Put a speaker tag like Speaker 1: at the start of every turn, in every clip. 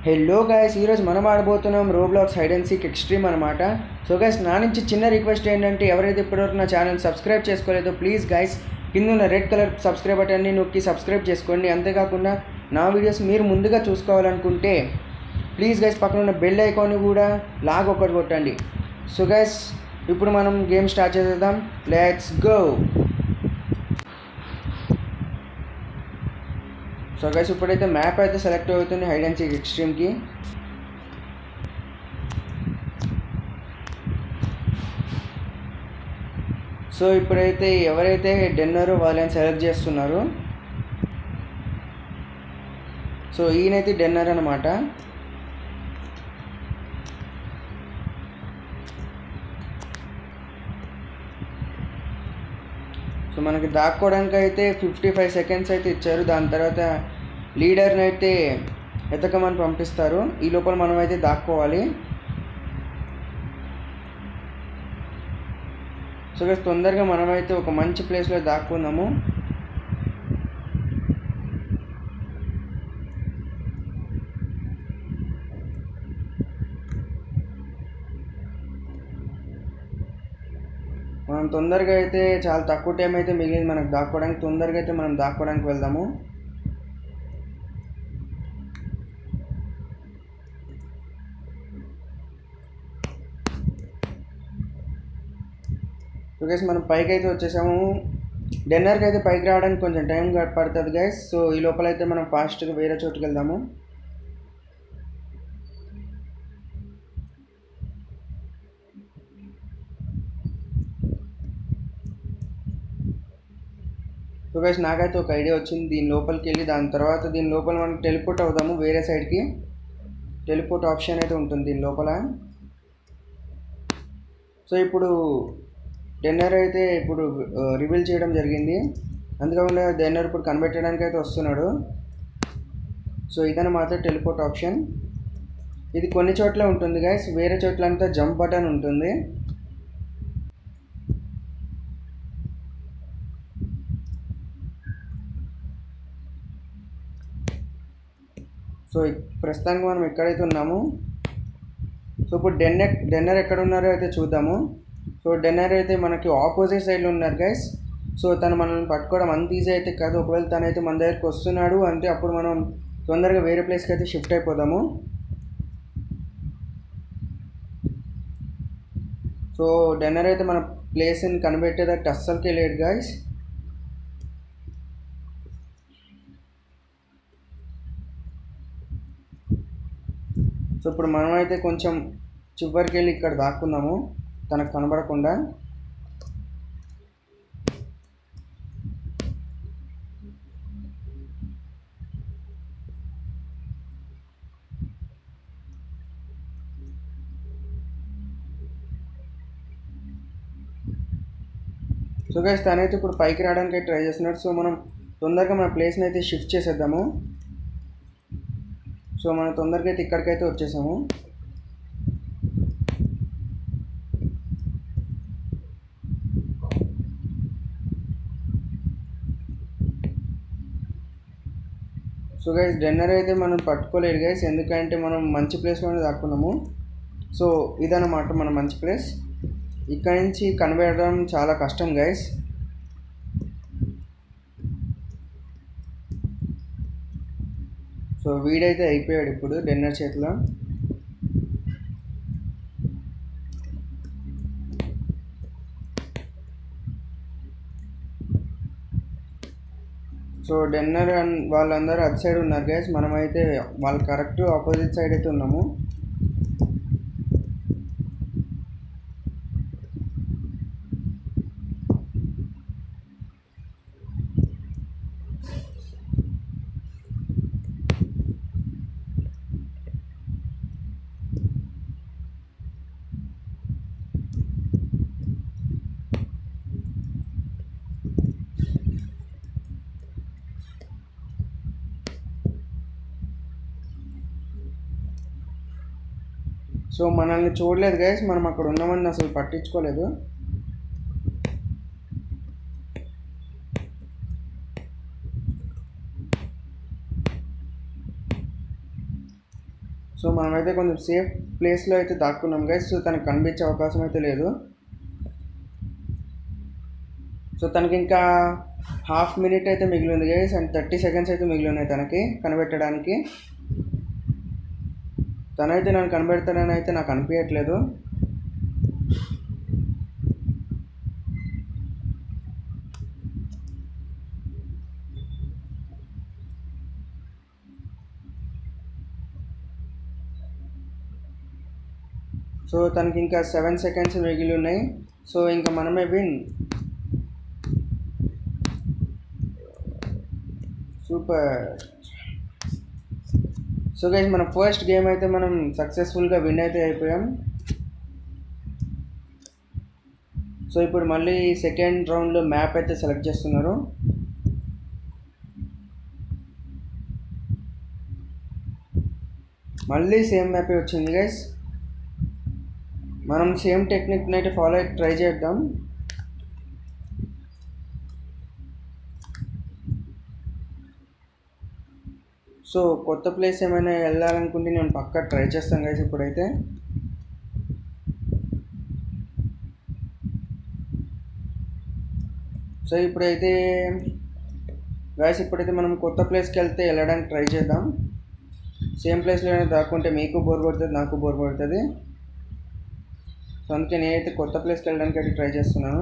Speaker 1: hello guys ఈరోజు మనం ఆడబోతున్నాం Roblox hide and seek extreme అనమాట సో గైస్ నా నుంచి చిన్న రిక్వెస్ట్ ఏంటంటే ఎవరైతే ఇప్పటివరకు నా ఛానల్ సబ్స్క్రైబ్ చేసుకోలేదో ప్లీజ్ గైస్ కింద ఉన్న రెడ్ కలర్ సబ్స్క్రైబ్ బటన్ని నొక్కి సబ్స్క్రైబ్ చేసుకోండి అంతేకాకుండా నా వీడియోస్ మీరు ముందుగా చూసుకోవాలనుకుంటే ప్లీజ్ గైస్ పక్కన ఉన్న బెల్ ఐకాన్ కూడా లాగ్ ఒకటి కొట్టండి సో గైస్ ఇప్పుడు మనం గేమ్ స్టార్ట్ చేసేద్దాం లెట్స్ గో సో గైస్ ఇప్పుడైతే మ్యాప్ అయితే సెలెక్ట్ అవుతుంది హైడ్ అండ్ సీక్ ఎక్స్ట్రీమ్కి సో ఇప్పుడైతే ఎవరైతే డెన్నరో వాళ్ళని సెలెక్ట్ చేస్తున్నారు సో ఈయనైతే డెన్నర్ అనమాట సో మనకి దాక్కోవడానికి అయితే ఫిఫ్టీ ఫైవ్ సెకండ్స్ అయితే ఇచ్చారు దాని తర్వాత లీడర్ని అయితే ఎతకమని పంపిస్తారు ఈ లోపల మనం అయితే దాక్కోవాలి సో గైస్ తొందరగా మనమైతే ఒక మంచి ప్లేస్లో దాక్కుందాము మనం తొందరగా అయితే చాలా తక్కువ టైం అయితే మిగిలింది మనకు దాక్కోవడానికి తొందరగా అయితే మనం దాక్కోవడానికి వెళ్దాము గైస్ మనం పైకి అయితే వచ్చేసాము డిన్నర్కి అయితే పైకి రావడానికి కొంచెం టైం పడుతుంది గైస్ సో ఈ లోపల అయితే మనం ఫాస్ట్గా వేరే చోటుకి వెళ్దాము సో గైస్ నాకైతే ఒక ఐడియా వచ్చింది దీని లోపలికి వెళ్ళి దాని తర్వాత దీని లోపల మనం టెలిపోర్ట్ అవుదాము వేరే సైడ్కి టెలిపోర్ట్ ఆప్షన్ అయితే ఉంటుంది దీని లోపల సో ఇప్పుడు డెన్నర్ అయితే ఇప్పుడు రివీల్ చేయడం జరిగింది అందుకని డెన్నర్ ఇప్పుడు కనిపెట్టడానికి అయితే వస్తున్నాడు సో ఇదన్నమాట టెలిపోర్ట్ ఆప్షన్ ఇది కొన్ని చోట్ల ఉంటుంది గైస్ వేరే చోట్ల అంతా జంప్ బటన్ ఉంటుంది సో ప్రస్తుతానికి మనం ఎక్కడైతే ఉన్నాము సో ఇప్పుడు డెన్నర్ డెన్నర్ ఎక్కడ ఉన్నారో అయితే చూద్దాము సో డెన్నర్ అయితే మనకి ఆపోజిట్ సైడ్లో ఉన్నారు గైస్ సో తను మనల్ని పట్టుకోవడం అంత ఈజీ అయితే కాదు ఒకవేళ తనైతే మన దగ్గరికి వస్తున్నాడు అంటే అప్పుడు మనం తొందరగా వేరే ప్లేస్కి అయితే షిఫ్ట్ అయిపోదాము సో డెన్నర్ అయితే మన ప్లేస్ని కనిపెట్టేదట్టు అస్సలకే లేడు గాయస్ సో ఇప్పుడు మనమైతే కొంచెం చివరికి వెళ్ళి ఇక్కడ దాక్కుందాము తనకు కనబడకుండా సో గైస్ తనైతే ఇప్పుడు పైకి రావడానికి ట్రై చేస్తున్నాడు సో మనం తొందరగా మన ప్లేస్ని అయితే షిఫ్ట్ చేసేద్దాము సో మనం తొందరగా అయితే ఇక్కడికైతే వచ్చేసాము సో గైస్ డిన్నర్ అయితే మనం పట్టుకోలేదు గైస్ ఎందుకంటే మనం మంచి ప్లేస్లోనే దాక్కున్నాము సో ఇదన్నమాట మన మంచి ప్లేస్ ఇక్కడ నుంచి కనిపెట్టడం చాలా కష్టం గైస్ సో వీడైతే అయిపోయాడు ఇప్పుడు డిన్నర్ చేతిలో సో డిన్నర్ వాళ్ళందరూ అటు సైడ్ ఉన్నారు గైస్ మనమైతే వాళ్ళు కరెక్ట్ ఆపోజిట్ సైడ్ అయితే ఉన్నాము సో మనల్ని చూడలేదు గైస్ మనం అక్కడ ఉన్నామని అసలు పట్టించుకోలేదు సో మనమైతే కొంచెం సేఫ్ ప్లేస్లో అయితే దాక్కున్నాం గైస్ సో తనకు కనిపించే అవకాశం అయితే లేదు సో తనకి ఇంకా హాఫ్ మినిట్ అయితే మిగిలి ఉంది గైస్ అండ్ థర్టీ సెకండ్స్ అయితే మిగిలి ఉన్నాయి తనకి కనిపెట్టడానికి తనైతే నన్ను కనిపెడతాడని అయితే నాకు అనిపించట్లేదు సో తనకి ఇంకా సెవెన్ సెకండ్స్ మిగిలి ఉన్నాయి సో ఇంకా మనమే విన్ సూపర్ సో గైస్ మన ఫస్ట్ గేమ్ అయితే మనం సక్సెస్ఫుల్గా విన్ అయితే అయిపోయాం సో ఇప్పుడు మళ్ళీ సెకండ్ రౌండ్లో మ్యాప్ అయితే సెలెక్ట్ చేస్తున్నారు మళ్ళీ సేమ్ మ్యాపే వచ్చింది గైస్ మనం సేమ్ టెక్నిక్ని అయితే ఫాలో అయ్యి ట్రై చేద్దాం సో కొత్త ప్లేస్ ఏమైనా వెళ్ళాలనుకుంటే నేను పక్కా ట్రై చేస్తాను గైస్ ఇప్పుడైతే సో ఇప్పుడైతే గైస్ ఇప్పుడైతే మనం కొత్త ప్లేస్కి వెళ్తే వెళ్ళడానికి ట్రై చేద్దాం సేమ్ ప్లేస్లో దాక్కుంటే మీకు బోర్ కొడుతుంది నాకు బోర్ కొడుతుంది సో అందుకే నేనైతే కొత్త ప్లేస్కి వెళ్ళడానికి అయితే ట్రై చేస్తున్నాను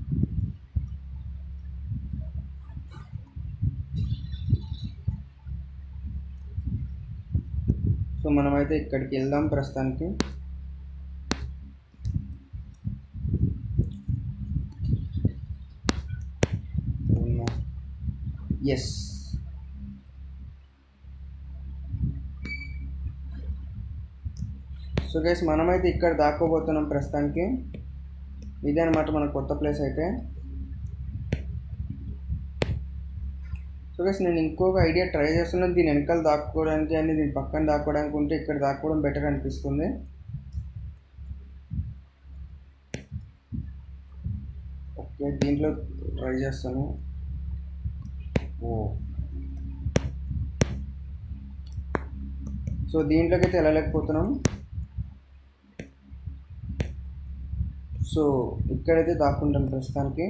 Speaker 1: సో మనమైతే ఇక్కడికి వెళ్దాం ప్రస్తుతానికి ఎస్ సో గైస్ మనమైతే ఇక్కడ దాక్కోబోతున్నాం ప్రస్తుతానికి ఇదే అనమాట మన కొత్త ప్లేస్ అయితే సో గైస్ నేను ఇంకొక ఐడియా ట్రై చేస్తున్నాను దీని వెనకాల దాక్కోవడానికి అని దీని పక్కన దాక్కోవడానికి ఉంటే ఇక్కడ దాక్కోవడం బెటర్ అనిపిస్తుంది ఓకే దీంట్లో ట్రై చేస్తాను ఓ సో దీంట్లోకి అయితే వెళ్ళలేకపోతున్నాం సో ఇక్కడైతే దాక్కుంటాం ప్రస్తుతానికి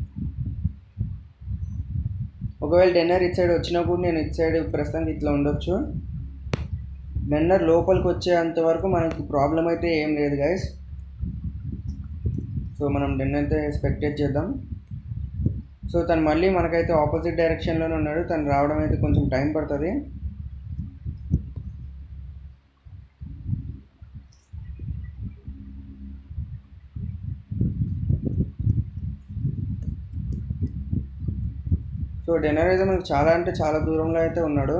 Speaker 1: ఒకవేళ డిన్నర్ ఇటు సైడ్ వచ్చినా కూడా నేను ఇటు సైడ్ ప్రస్తుతానికి ఇట్లా ఉండొచ్చు డిన్నర్ లోపలికి వచ్చేంత వరకు మనకి ప్రాబ్లం అయితే ఏం లేదు గైస్ సో మనం డిన్నర్ అయితే స్పెక్టేట్ చేద్దాం సో తను మళ్ళీ మనకైతే ఆపోజిట్ డైరెక్షన్లోనే ఉన్నాడు తను రావడం అయితే కొంచెం టైం పడుతుంది సో డిన్నర్ అయితే మనకు చాలా అంటే చాలా దూరంలో అయితే ఉన్నాడు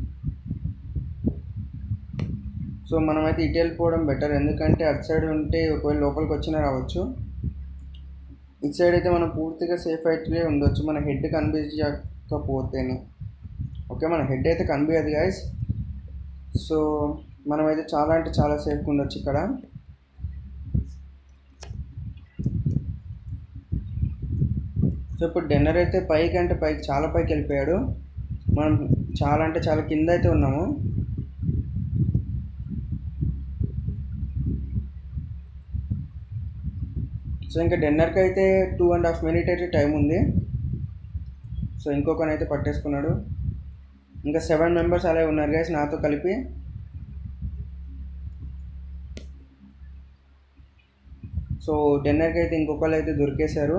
Speaker 1: సో మనమైతే ఇటు వెళ్ళిపోవడం బెటర్ ఎందుకంటే అటు సైడ్ ఉంటే ఒకవేళ లోపలికి వచ్చినా రావచ్చు ఇటు సైడ్ అయితే మనం పూర్తిగా సేఫ్ అయితే ఉండొచ్చు మన హెడ్ కనిపించకపోతేనే ఓకే మన హెడ్ అయితే కనిపించదు గాయస్ సో మనమైతే చాలా అంటే చాలా సేఫ్గా ఉండొచ్చు ఇక్కడ సో ఇప్పుడు డిన్నర్ అయితే పైకి అంటే పైకి చాలా పైకి వెళ్ళిపోయాడు మనం చాలా అంటే చాలా కింద అయితే ఉన్నాము సో ఇంకా డిన్నర్కి అయితే టూ అండ్ హాఫ్ మినిట్ అయితే టైం ఉంది సో ఇంకొకనైతే పట్టేసుకున్నాడు ఇంకా సెవెన్ మెంబర్స్ అలాగే ఉన్నారు గైస్ నాతో కలిపి సో డిన్నర్కి అయితే ఇంకొకళ్ళు అయితే దొరికేశారు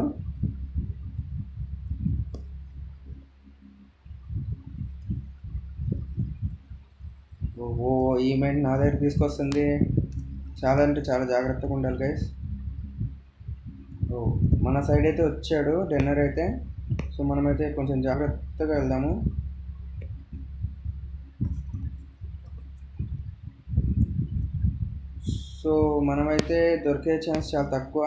Speaker 1: ఓ ఈమెంట్ నా దగ్గర తీసుకొస్తుంది చాలా అంటే చాలా జాగ్రత్తగా ఉండాలి గైస్ ఓ మన సైడ్ అయితే వచ్చాడు డిన్నర్ అయితే సో మనమైతే కొంచెం జాగ్రత్తగా వెళ్దాము సో మనమైతే దొరికే ఛాన్స్ చాలా తక్కువ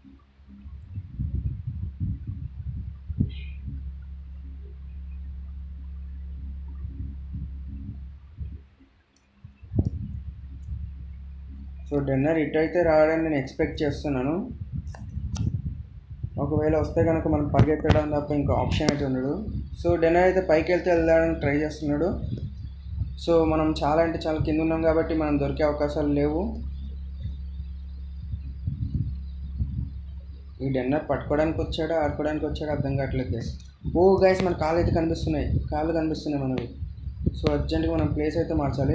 Speaker 1: సో డిన్నర్ ఇటు అయితే రావాలని నేను ఎక్స్పెక్ట్ చేస్తున్నాను ఒకవేళ వస్తే కనుక మనం పరిగెత్తడం తప్ప ఇంకా ఆప్షన్ అయితే ఉండదు సో డిన్నర్ అయితే పైకి వెళ్తే వెళ్ళడానికి ట్రై చేస్తున్నాడు సో మనం చాలా అంటే చాలా కింద ఉన్నాం కాబట్టి మనం దొరికే అవకాశాలు లేవు ఈ డిన్నర్ పట్టుకోవడానికి వచ్చాడా ఆడుకోవడానికి వచ్చాడా అర్థం కావట్లేదు గైస్ ఓ గైస్ మన కాళ్ళు అయితే కనిపిస్తున్నాయి కాళ్ళు కనిపిస్తున్నాయి మనవి సో అర్జెంట్గా మనం ప్లేస్ అయితే మార్చాలి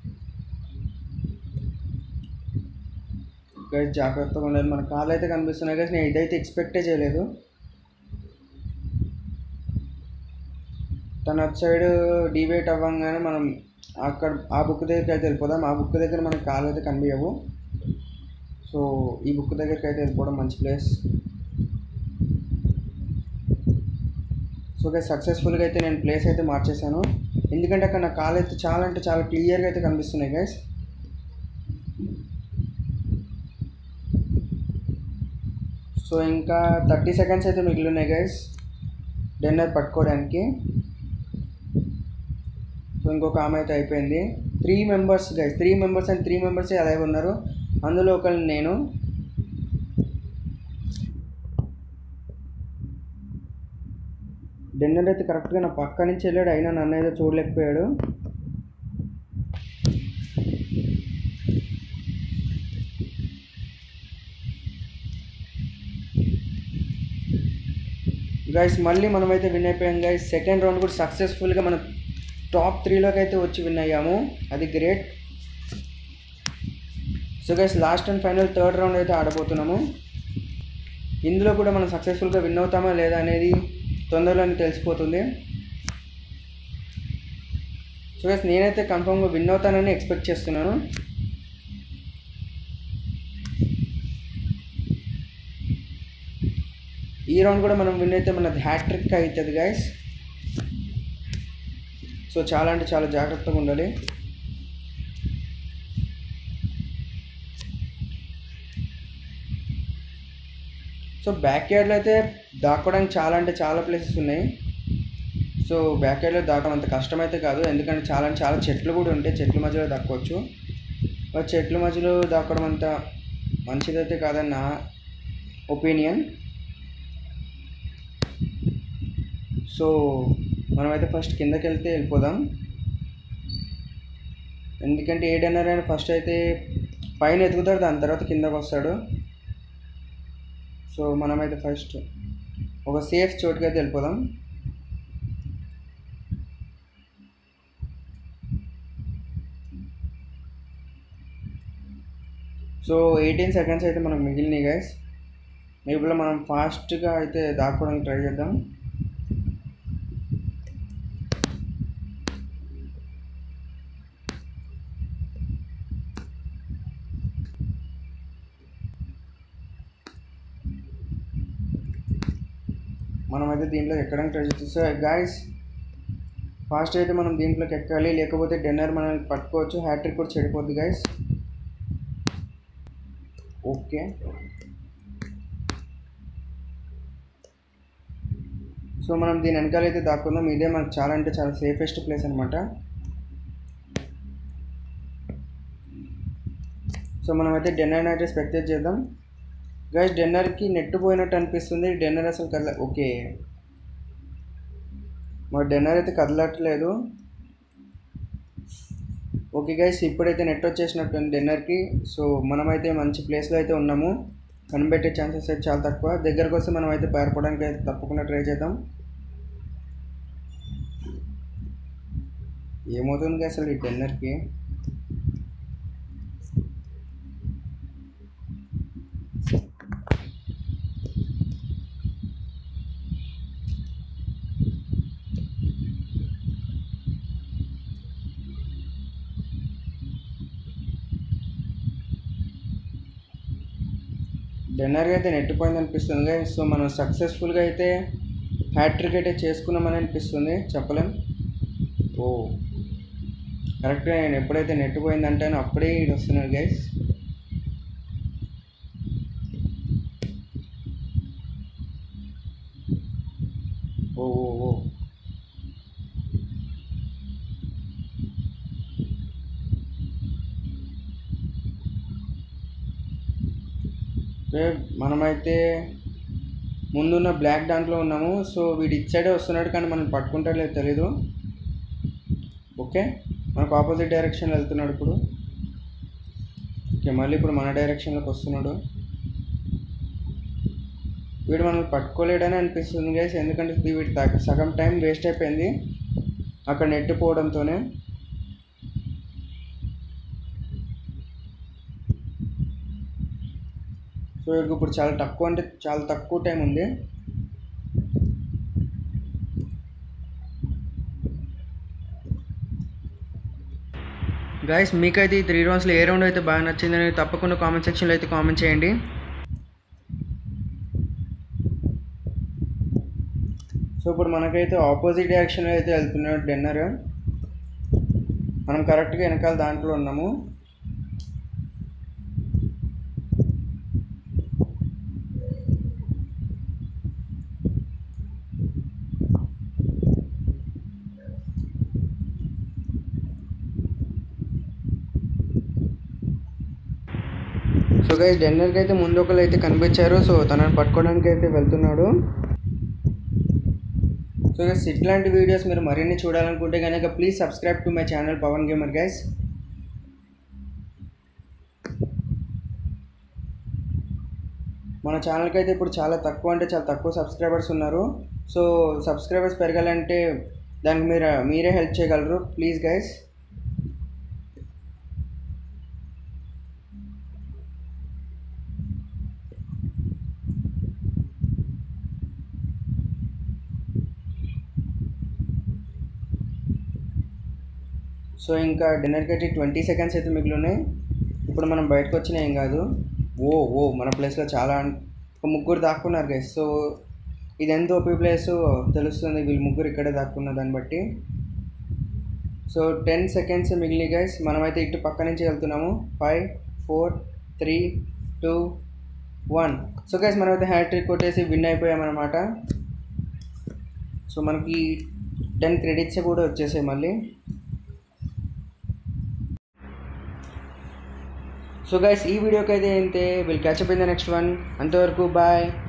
Speaker 1: గైస్ జాగ్రత్తగా ఉండాలి మన కాళ్ళు అయితే కనిపిస్తున్నాయి గైస్ నేను ఇదైతే ఎక్స్పెక్టే చేయలేదు తన అటు సైడ్ డిబేట్ అవ్వగానే మనం అక్కడ ఆ బుక్ దగ్గరికి అయితే వెళ్ళిపోదాం ఆ బుక్ దగ్గర మనకి కాళ్ళు అయితే కనిపించవు సో ఈ బుక్ దగ్గరికి అయితే వెళ్ళిపోవడం మంచి ప్లేస్ సో గైస్ సక్సెస్ఫుల్గా అయితే నేను ప్లేస్ అయితే మార్చేశాను ఎందుకంటే అక్కడ నా కాళ్ళు అయితే చాలా అంటే చాలా క్లియర్గా అయితే కనిపిస్తున్నాయి గైస్ సో ఇంకా థర్టీ సెకండ్స్ అయితే మిగిలి ఉన్నాయి గైస్ డిన్నర్ పట్టుకోవడానికి సో ఇంకొక ఆమె అయితే అయిపోయింది three members guys three members and three మెంబర్సే అలాగే ఉన్నారు అందులో ఒకళ్ళు నేను డిన్నర్ అయితే కరెక్ట్గా నా పక్క నుంచి వెళ్ళాడు అయినా నన్ను అయితే చూడలేకపోయాడు గైస్ మళ్ళీ మనమైతే విన్ అయిపోయాం గైస్ సెకండ్ రౌండ్ కూడా సక్సెస్ఫుల్గా మనం టాప్ త్రీలోకి అయితే వచ్చి విన్ అయ్యాము అది great so guys last and final third round అయితే ఆడబోతున్నాము ఇందులో కూడా మనం సక్సెస్ఫుల్గా విన్ అవుతామా లేదా అనేది తొందరలోనే తెలిసిపోతుంది సో గైస్ నేనైతే కన్ఫామ్గా విన్ అవుతానని ఎక్స్పెక్ట్ చేస్తున్నాను ఈ రౌండ్ కూడా మనం విన్ అయితే మనది హ్యాట్రిక్ అవుతుంది గైస్ సో చాలా అంటే చాలా జాగ్రత్తగా ఉండాలి సో బ్యాక్ యార్డ్లో అయితే దాక్కోవడానికి చాలా అంటే చాలా ప్లేసెస్ ఉన్నాయి సో బ్యాక్ యార్డ్లో దాకడం అంత కష్టమైతే కాదు ఎందుకంటే చాలా అంటే చాలా చెట్లు కూడా ఉంటాయి చెట్ల మధ్యలో దాక్కోవచ్చు బట్ చెట్ల మధ్యలో దాక్కోవడం అంత మంచిదైతే కాదని నా ఒపీనియన్ సో మనమైతే ఫస్ట్ కిందకి వెళ్తే వెళ్ళిపోదాం ఎందుకంటే ఏ డిన్నర్ అయినా ఫస్ట్ అయితే పైన ఎదుగుతాడు దాని తర్వాత కిందకు వస్తాడు సో మనమైతే ఫస్ట్ ఒక సేఫ్ చోటుకి అయితే వెళ్ళిపోదాం సో ఎయిటీన్ సెకండ్స్ అయితే మనకు మిగిలినాయి గైస్ ఇప్పుడు మనం ఫాస్ట్గా అయితే దాక్కోవడానికి ట్రై చేద్దాం మనమైతే దీంట్లో ఎక్కడానికి ట్రై చేస్తాం సో గాయస్ ఫాస్ట్ అయితే మనం దీంట్లోకి ఎక్కాలి లేకపోతే డిన్నర్ మనం పట్టుకోవచ్చు హ్యాట్రిక్ కూడా చెడిపోద్ది గాయస్ ఓకే సో మనం దీని వెనకాల అయితే దాక్కుందాం ఇదే మనకు చాలా అంటే చాలా సేఫెస్ట్ ప్లేస్ అనమాట సో మనమైతే డిన్నర్ అయితే స్పెక్టేట్ చేద్దాం గైస్ డిన్నర్కి నెట్ పోయినట్టు అనిపిస్తుంది డిన్నర్ అసలు కదల ఓకే మా డిన్నర్ అయితే కదలట్లేదు ఓకే గైస్ ఇప్పుడైతే నెట్ వచ్చేసినట్టు డిన్నర్కి సో మనమైతే మంచి ప్లేస్లో అయితే ఉన్నాము కనిపెట్టే ఛాన్సెస్ అయితే చాలా తక్కువ దగ్గరకు వస్తే మనం అయితే పారిపోవడానికి అయితే తప్పకుండా ట్రై చేద్దాం ఏమవుతుంది అసలు ఈ డిన్నర్కి డిన్నర్గా అయితే నెట్టిపోయింది అనిపిస్తుంది సో మనం సక్సెస్ఫుల్గా అయితే హ్యాట్రిక్ అయితే చేసుకున్నామని అనిపిస్తుంది చెప్పలేం ఓ కరెక్ట్గా నేను ఎప్పుడైతే నెట్ పోయిందంటానో అప్పుడే ఇది వస్తున్నాడు గైస్ ఓ ఓ ఓ ఓకే మనమైతే ముందున్న బ్లాక్ దాంట్లో ఉన్నాము సో వీడు ఇచ్చాడే వస్తున్నాడు కానీ మనం పట్టుకుంటాడో లేదో తెలీదు ఓకే మనకు ఆపోజిట్ డైరెక్షన్ వెళ్తున్నాడు ఇప్పుడు ఓకే మళ్ళీ ఇప్పుడు మన డైరెక్షన్లోకి వస్తున్నాడు వీడు మనల్ని పట్టుకోలేడని అనిపిస్తుంది గైస్ ఎందుకంటే వీడి త- సగం టైం వేస్ట్ అయిపోయింది అక్కడ నెట్టిపోవడంతోనే సో వీడికి ఇప్పుడు చాలా తక్కువ అంటే చాలా తక్కువ టైం ఉంది గైస్ మీకైతే ఈ త్రీ రౌండ్స్లో ఏ రౌండ్ అయితే బాగా నచ్చిందని తప్పకుండా కామెంట్ సెక్షన్లో అయితే కామెంట్ చేయండి సో ఇప్పుడు మనకైతే ఆపోజిట్ డైరెక్షన్లో అయితే వెళ్తున్నాడు డెన్నర్ మనం కరెక్ట్గా వెనకాల దాంట్లో ఉన్నాము సో గైస్ డెన్నర్కి అయితే ముందు ఒకరు అయితే కనిపించారు సో తనని పట్టుకోవడానికి అయితే వెళ్తున్నాడు సో గైస్ ఇట్లాంటి వీడియోస్ మీరు మరిన్ని చూడాలనుకుంటే కనుక please subscribe to my channel Pavan gamer guys మన ఛానల్కి అయితే ఇప్పుడు చాలా తక్కువ అంటే చాలా తక్కువ సబ్స్క్రైబర్స్ ఉన్నారు సో సబ్స్క్రైబర్స్ పెరగాలంటే దానికి మీరు మీరే హెల్ప్ చేయగలరు ప్లీజ్ గైస్ సో ఇంకా డిన్నర్కి అయితే ట్వంటీ సెకండ్స్ అయితే మిగిలి ఉన్నాయి ఇప్పుడు మనం బయటకు వచ్చినా ఏం కాదు ఓ ఓ మన ప్లేస్లో చాలా అన్- ఒక ముగ్గురు దాక్కున్నారు గైస్ సో ఇది ఎంత ఓపీ ప్లేస్ తెలుస్తుంది వీళ్ళు ముగ్గురు ఇక్కడే దాక్కున్న దాన్ని బట్టి సో టెన్ సెకండ్స్ మిగిలి గైస్ మనమైతే ఇటు పక్క నుంచి వెళ్తున్నాము five four three two one so guys మనమైతే హ్యాట్రిక్ కొట్టేసి విన్ అయిపోయామన్నమాట సో మనకి టెన్ క్రెడిట్స్ కూడా వచ్చేసాయి మళ్ళీ సో గైస్ ఈ వీడియోకి అయితే ఏంటే will catch up in the next one అంతవరకు బాయ్